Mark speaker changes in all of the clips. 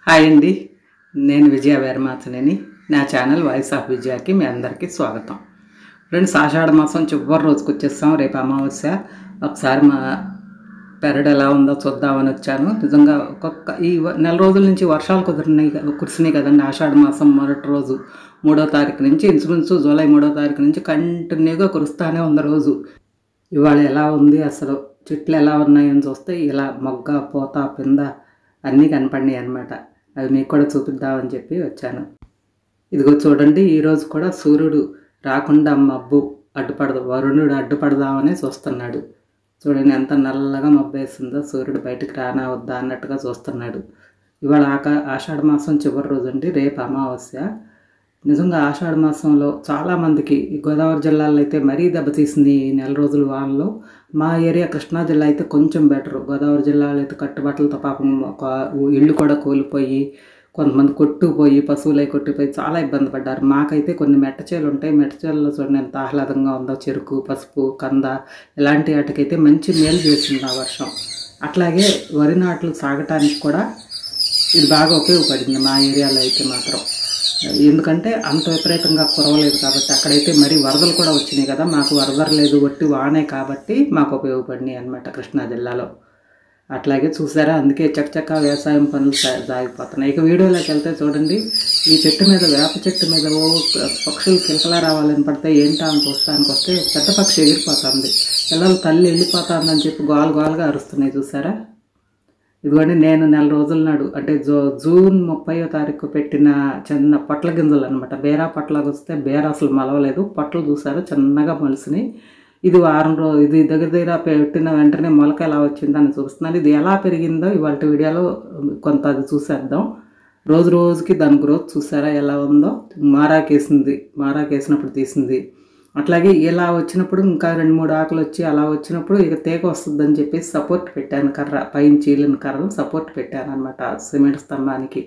Speaker 1: hi అండి నేను విజయ వేరమాచనేని నా ఛానల్ వాయిస్ ఆఫ్ విజయాకి మీ అందరికీ స్వాగతం ఫ్రెండ్స్ ఆషాఢ మాసం చివరి రోజుకి వచ్చేస్తాం రేపు అమావాస్య ఒకసారి మా పెరడు ఎలా ఉందో చూద్దామని వచ్చాను నిజంగా ఒక్కొక్క ఈ వ- నెల రోజుల నుంచి వర్షాలు కుదిరినాయి కదా- కురిసినాయి కదండి ఆషాఢ మాసం మొదటి రోజు మూడో తారీఖు నుంచి ఇంచుమించు జూలై మూడో తారీఖు నుంచి కంటిన్యూగా కురుస్తానే ఉంది రోజు ఇవాళ ఎలా ఉంది అసలు చెట్లు ఎలా ఉన్నాయని చూస్తే ఇలా మొగ్గ పూత పింద అన్నీ కనపడినాయి అనమాట అవి మీకు కూడా చూపిద్దామని చెప్పి వచ్చాను ఇదిగో చూడండి ఈరోజు కూడా సూర్యుడు రాకుండా మబ్బు అడ్డుపడదు వరుణుడు అడ్డుపడదామని చూస్తున్నాడు చూడండి ఎంత నల్లగా మబ్బు వేసిందో సూర్యుడు బయటకు రానా వద్దా అన్నట్టుగా చూస్తున్నాడు ఇవాళ ఆకా ఆషాఢ మాసం చివరి రోజు అండి రేపు అమావాస్య నిజంగా ఆషాఢ మాసంలో చాలామందికి ఈ గోదావరి జిల్లాలో అయితే మరీ దెబ్బతీసింది ఈ నెల రోజుల వానలో మా ఏరియా కృష్ణా జిల్లా అయితే కొంచెం బెటర్ గోదావరి జిల్లాలో అయితే కట్టుబట్టలతో పాపం ఒక ఇళ్ళు కూడా కూలిపోయి కొంతమంది కొట్టుకుపోయి పశువులై కొట్టుకుపోయి చాలా ఇబ్బంది పడ్డారు మాకైతే కొన్ని మెట్టచేలు ఉంటాయి మెట్టచేలలో చూడండి ఎంత ఆహ్లాదంగా ఉందో చెరుకు పసుపు కంద ఇలాంటి వాటికైతే మంచి మేలు చేసింది ఆ వర్షం అట్లాగే వరి నాట్లు సాగటానికి కూడా ఇది బాగా ఉపయోగపడింది మా ఏరియాలో అయితే మాత్రం ఎందుకంటే అంత విపరీతంగా కురవలేదు కాబట్టి అక్కడైతే మరి వరదలు కూడా వచ్చినాయి కదా మాకు వరదలు లేదు ఒట్టి వానే కాబట్టి మాకు ఉపయోగపడినాయి అనమాట కృష్ణా జిల్లాలో అట్లాగే చూసారా అందుకే చకచక వ్యవసాయం పనులు సా- సాగిపోతున్నాయి ఇక వీడియోలోకి వెళ్తే చూడండి ఈ చెట్టు మీద వేప చెట్టు మీద ఓ పక్షులు కిలకలా రావాలని పడితే ఏంటా అని చూస్తానికి వస్తే పెద్ద పక్షి ఎగిరిపోతుంది పిల్లలు తల్లి వెళ్ళిపోతుందని చెప్పి గోల గోలుగా అరుస్తున్నాయి చూసారా ఇదిగోండి నేను నెల రోజుల నాడు అంటే జూ జూన్ ముప్పయో తారీఖు పెట్టిన చిన్న పొట్ల గింజలు అనమాట బేరా పొట్లాగా వస్తే బేర అసలు మలవలేదు పొట్టలు చూసారు చిన్నగా మొలిసినాయి ఇది వారం రోజు ఇది దగ్గర దగ్గర పెట్టిన వెంటనే మొలక ఎలా వచ్చిందని చూస్తున్నాను ఇది ఎలా పెరిగిందో ఇవాళ వీడియోలో కొంత అది చూసేద్దాం రోజు రోజుకి దాని గ్రోత్ చూసారా ఎలా ఉందో మారాకేసింది మారాకేసినప్పుడు తీసింది అట్లాగే ఇలా వచ్చినప్పుడు ఇంకా రెండు మూడు ఆకులు వచ్చి అలా వచ్చినప్పుడు ఇక తేగ వస్తుందని చెప్పి సపోర్ట్ పెట్టాను కర్ర పైన చీలిన కర్రను సపోర్ట్ పెట్టాను అనమాట సిమెంట్ స్తంభానికి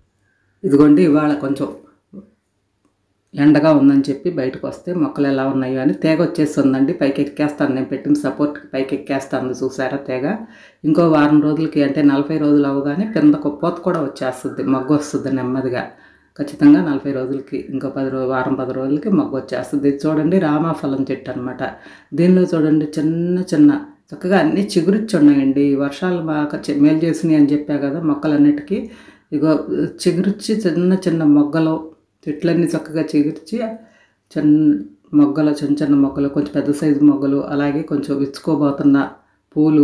Speaker 1: ఇదిగోండి ఇవాళ కొంచెం ఎండగా ఉందని చెప్పి బయటకు వస్తే మొక్కలు ఎలా ఉన్నాయో అని తేగ వచ్చేస్తుందండి పైకి ఎక్కేస్తాను నేను పెట్టిన సపోర్ట్ పైకి ఎక్కేస్తాను చూసారా తేగ ఇంకో వారం రోజులకి అంటే నలభై రోజులు అవగానే కింద పోత కూడా వచ్చేస్తుంది మొగ్గు వస్తుంది నెమ్మదిగా ఖచ్చితంగా నలభై రోజులకి ఇంకో పది రోజు వారం పది రోజులకి మొగ్గు వచ్చేస్తుంది ఇది చూడండి రామాఫలం చెట్టు అనమాట దీనిలో చూడండి చిన్న చిన్న చక్కగా అన్నీ చిగురిచ్చి ఉన్నాయండి ఈ వర్షాలు బాగా చె- మేలు చేసినాయి అని చెప్పా కదా మొక్కలన్నిటికీ ఇగో చిగురిచ్చి చిన్న చిన్న మొగ్గలు చెట్లన్నీ చక్కగా చిగురిచి చిన్న మొగ్గలు చిన్న చిన్న మొగ్గలు కొంచెం పెద్ద సైజు మొగ్గలు అలాగే కొంచెం విచ్చుకోబోతున్న పూలు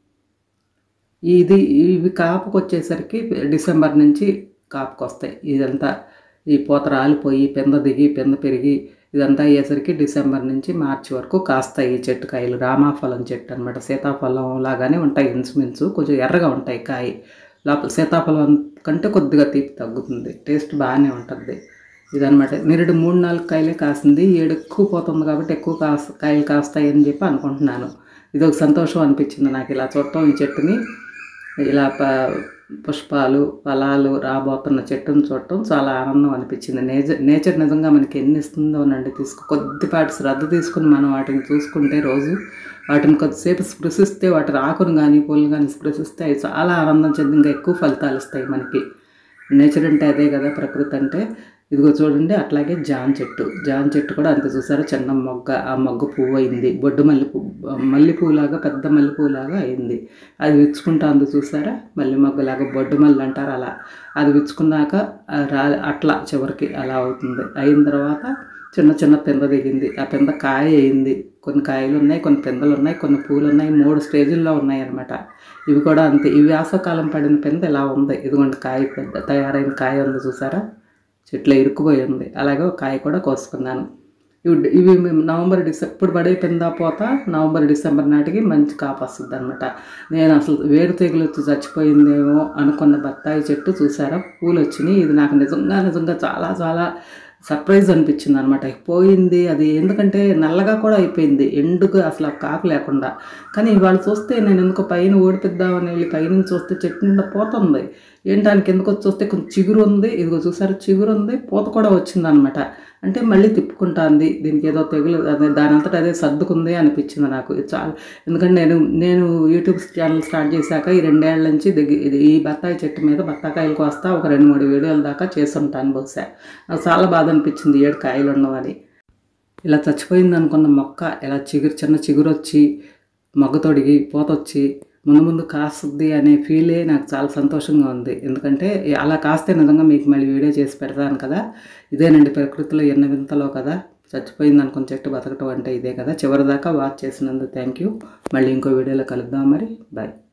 Speaker 1: ఇది ఇవి కాపుకి వచ్చేసరికి డిసెంబర్ నుంచి కాపుకి వస్తాయి ఇదంతా ఈ పూత రాలిపోయి పెంద దిగి పెంద పెరిగి ఇదంతా అయ్యేసరికి డిసెంబర్ నుంచి మార్చి వరకు కాస్తాయి ఈ చెట్టు కాయలు రామాఫలం చెట్టు అనమాట సీతాఫలం లాగానే ఉంటాయి ఇంచుమించు కొంచెం ఎర్రగా ఉంటాయి కాయ లోపల సీతాఫలం కంటే కొద్దిగా తీపి తగ్గుతుంది టేస్ట్ బాగానే ఉంటుంది ఇదనమాట నిరుడు మూడు నాలుగు కాయలే కాసింది ఏడు ఎక్కువ పోతుంది కాబట్టి ఎక్కువ కాస్ కాయలు కాస్తాయి అని చెప్పి అనుకుంటున్నాను ఇది ఒక సంతోషం అనిపించింది నాకు ఇలా చూడటం ఈ చెట్టుని ఇలా ప పుష్పాలు ఫలాలు రాబోతున్న చెట్టును చూడటం చాలా ఆనందం అనిపించింది నేచర్ నేచర్ నిజంగా మనకి ఎన్ని ఇస్తుందో నండి తీసుకు కొద్దిపాటి శ్రద్ధ తీసుకుని మనం వాటిని చూసుకుంటే రోజు వాటిని కొద్దిసేపు స్పృశిస్తే వాటి ఆకును కానీ పూలు కానీ స్పృశిస్తే అవి చాలా ఆనందం చెంది ఇంకా ఎక్కువ ఫలితాలు ఇస్తాయి మనకి నేచర్ అంటే అదే కదా ప్రకృతి అంటే ఇదిగో చూడండి అట్లాగే జాన్ చెట్టు జాన్ చెట్టు కూడా అంత చూసారా చిన్న మొగ్గ ఆ మొగ్గ పువ్వు అయింది బొడ్డు మల్లె పువ్వు మల్లె పువ్వులాగా పెద్ద మల్లె పువ్వులాగా అయింది అది విచ్చుకుంటా అందు చూసారా మల్లె మొగ్గలాగా బొడ్డు మల్లె అంటారు అలా అది విచ్చుకున్నాక ఆ రా అట్లా చివరికి అలా అవుతుంది అయిన తర్వాత చిన్న చిన్న పింద దిగింది ఆ పింద కాయ అయింది కొన్ని కాయలు ఉన్నాయి కొన్ని పిందలు ఉన్నాయి కొన్ని పూలు ఉన్నాయి మూడు స్టేజుల్లో ఉన్నాయి అన్నమాట ఇవి కూడా అంతే ఈ వేసవకాలం పడిన పింద ఇలా ఉంది ఇదిగోండి కాయ పెద్ద తయారైన కాయ ఉంది చూసారా చెట్లు ఇరుక్కుపోయి ఉంది అలాగే ఒక కాయ కూడా కోసుకున్నాను ఇవి ఇవి మేము నవంబర్ డిసెంబర్ ఇప్పుడు పడే పిందా పోత నవంబర్ డిసెంబర్ నాటికి మంచి కాపు వస్తుంది అనమాట నేను అసలు వేరు తెగులు వచ్చి చచ్చిపోయిందేమో అనుకున్న బత్తాయి చెట్టు చూసారా పూలు వచ్చినాయి ఇది నాకు నిజంగా నిజంగా చాలా చాలా సర్ప్రైజ్ అనిపించింది అనమాట పోయింది అది ఎందుకంటే నల్లగా కూడా అయిపోయింది ఎండుగా అసలు ఆ కాకు లేకుండా కానీ ఇవాళ చూస్తే నేను ఎందుకో పైన ఓడిపిద్దామని వెళ్ళి పైనుంచి చూస్తే చెట్టు నిండా పోతుంది ఏంటానికి ఎందుకు వచ్చి చూస్తే కొంచెం చిగురు ఉంది ఇదిగో చూసారు చిగురు ఉంది పూత కూడా వచ్చింది అనమాట అంటే మళ్ళీ తిప్పుకుంటాంది దీనికి ఏదో తెగులు అదే దాని అంతటా అదే సర్దుకుంది అనిపించింది నాకు ఇది చాలా ఎందుకంటే నేను నేను యూట్యూబ్ ఛానల్ స్టార్ట్ చేశాక ఈ రెండేళ్ల నుంచి దగ్గర ఇది ఈ బత్తాయి చెట్టు మీద బత్తాకాయలు కోస్తా ఒక రెండు మూడు వీడియోల దాకా చేస్తుంటాను బహుశా నాకు చాలా బాధ అనిపించింది ఏడు కాయలు ఉండవని ఇలా చచ్చిపోయింది అనుకున్న మొక్క ఇలా చిగురు చిన్న చిగురు వచ్చి మొగ్గ తొడిగి పూత వచ్చి ముందు ముందు కాస్తుంది అనే ఫీలే నాకు చాలా సంతోషంగా ఉంది ఎందుకంటే అలా కాస్తే నిజంగా మీకు మళ్ళీ వీడియో చేసి పెడతాను కదా ఇదేనండి ప్రకృతిలో ఎన్న వింతలో కదా చచ్చిపోయింది అనుకున్న చెట్టు బతకటం అంటే ఇదే కదా చివరిదాకా వాచ్ చేసినందుకు థ్యాంక్ యూ మళ్ళీ ఇంకో వీడియోలో కలుద్దాం మరి బాయ్